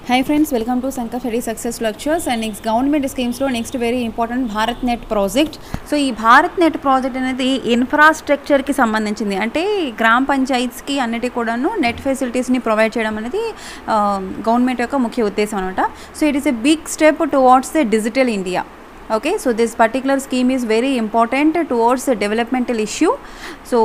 high friends welcome to Sankalp study success lectures and next government స్కీమ్స్లో next very important Bharat net project so ఈ Bharat net project అనేది ఇన్ఫ్రాస్ట్రక్చర్కి సంబంధించింది అంటే గ్రామ పంచాయత్స్కి అన్నిటి కూడాను నెట్ ఫెసిలిటీస్ని ప్రొవైడ్ చేయడం అనేది గవర్నమెంట్ యొక్క ముఖ్య ఉద్దేశం అనమాట so it is a big step towards the digital India okay so this particular scheme is very important towards the developmental issue so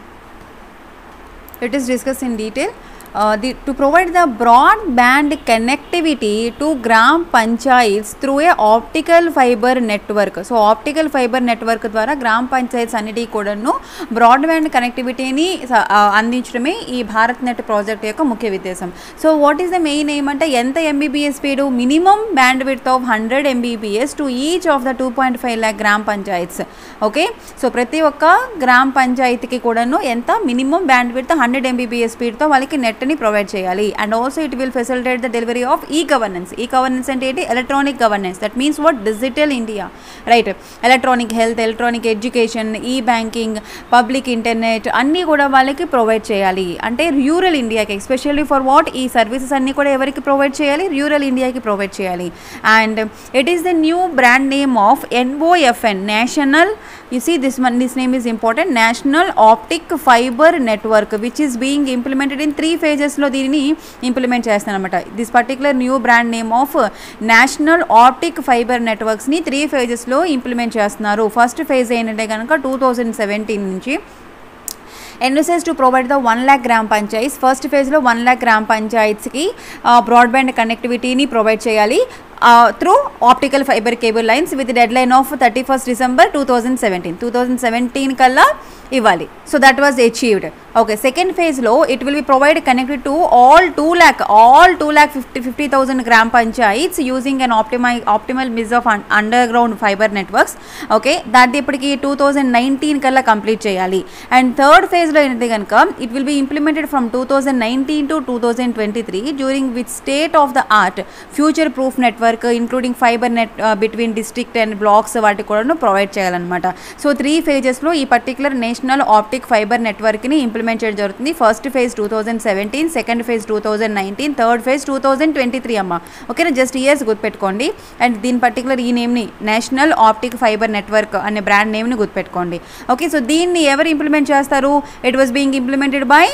it is discussed in detail uh, the, to provide the broadband connectivity to gram panchayats through a optical fiber network so optical fibre network ద్వారా గ్రామ పంచాయత్స్ అన్నిటి కూడాను broadband కనెక్టివిటీని స- ఆ, అందించడమే ఈ Bharat net project యొక్క ముఖ్య ఉద్దేశం so what is the main ఏమంటే ఎంత Mbps speed minimum bandwidth of hundred Mbps to each of the two point five lakh గ్రామ పంచాయత్స్ ఓకే సో ప్రతి ఒక్క గ్రామ పంచాయతీకి కూడాను ఎంత minimum bandwidth hundred Mbps స్పీడ్తో వాళ్ళకి నెట్ని ప్రొవైడ్ చేయాలి and also it will facilitate the delivery of e governance e governance అంటే ఏంటి electronic governance that means what digital India right electronic health electronic education e banking public internet అన్నీ కూడా వాళ్ళకి provide చేయాలి అంటే రూరల్ ఇండియాకి especially for what e services అన్నీ కూడా ఎవరికి ప్రొవైడ్ చేయాలి రూరల్ ఇండియాకి ప్రొవైడ్ చేయాలి and it is the new brand name of NOFN national you see this one this name is important national optic fiber network which is being implemented in three phases లో దీనిని implement చేస్తానమాట this particular new brand name of national optic fibre నెట్వర్క్స్ని three ఫేజెస్లో implement చేస్తున్నారు first phase ఏంటంటే కనుక two thousand seventeen నుంచి NSS to provide the one lakh gram panchayats first ఫేజ్లో వన్ ల్యాక్ గ్రామ్ పంచాయత్స్కి బ్రాడ్బ్యాండ్ కనెక్టివిటీని ప్రొవైడ్ చేయాలి through optical fibre cable lines with deadline of thirty first December two thousand seventeen two thousand seventeen కల్లా ఇవ్వాలి so that was achieved okay second ఫేజ్లో it will be provide connected to all two lakh all two lakh fifty fifty thousand gram panchayats using an ఆప్టిమై optimal mix of underground fibre networks okay దాన్ని ఇప్పటికి two thousand nineteen కల్లా complete చేయాలి and third ఫేజ్లో ఏంటంటే కనుక it will be implemented from two thousand nineteen to two thousand twenty three during with state of the art future proof network including fibre net between district and blocks వాటి కూడా provide చేయాలన్నమాట so three ఫేజెస్లో ఈ particular national optic fibre నెట్వర్క్ని implement చేయడం జరుగుతుంది first phase two thousand seventeen second phase two thousand nineteen third phase two thousand twenty three అమ్మ ఓకేనా జస్ట్ ఇయర్స్ గుర్తుపెట్టుకోండి అండ్ దీని పర్టికులర్ ఈ నేమ్ని నేషనల్ ఆప్టిక్ ఫైబర్ నెట్వర్క్ అనే బ్రాండ్ నేమ్ని గుర్తుపెట్టుకోండి ఓకే సో దీన్ని ఎవరు ఇంప్లిమెంట్ చేస్తారు it was being implemented by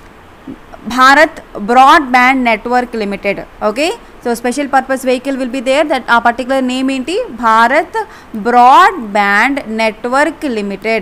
Bharat broadband network limited okay so special purpose vehicle will be there that ఆ పర్టికులర్ నేమ్ ఏంటి Bharat broadband network limited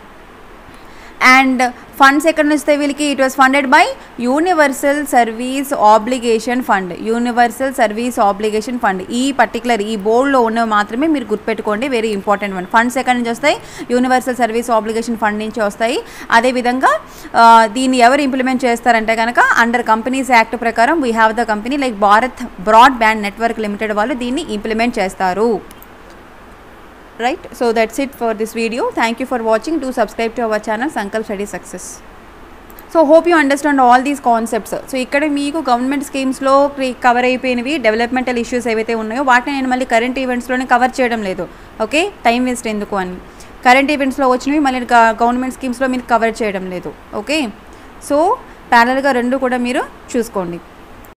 and funds ఎక్కడ నుంచి వస్తాయి వీళ్ళకి it was funded by universal service obligation fund universal service obligation fund ఈ particular ఈ బోర్డులో ఉన్నవి మాత్రమే మీరు గుర్తుపెట్టుకోండి వెరీ ఇంపార్టెంట్ వన్ ఫండ్స్ ఎక్కడి నుంచి వస్తాయి యూనివర్సల్ సర్వీస్ ఆబ్లిగేషన్ ఫండ్ నుంచి వస్తాయి అదేవిధంగా ఆ, దీన్ని ఎవరు ఇంప్లిమెంట్ చేస్తారంటే కనుక అండర్ కంపెనీస్ యాక్ట్ ప్రకారం we have the company like Bharat broadband network limited వాళ్ళు దీన్ని ఇంప్లిమెంట్ చేస్తారు right so that's it for this video thank you for watching do subscribe to our channel sankalp study success so hope you understand all these concepts so ఇక్కడ మీకు government స్కీమ్స్లో cover అయిపోయినవి developmental issues ఏవైతే ఉన్నాయో వాటిని నేను మళ్ళీ current ఈవెంట్స్లోనే cover చేయడం లేదు ఓకే టైం వేస్ట్ ఎందుకు అని కరెంట్ ఈవెంట్స్లో వచ్చినవి మళ్ళీ గవర్నమెంట్ స్కీమ్స్లో మీరు కవర్ చేయడం లేదు ఓకే సో ప్యారల్గా రెండు కూడా మీరు చూసుకోండి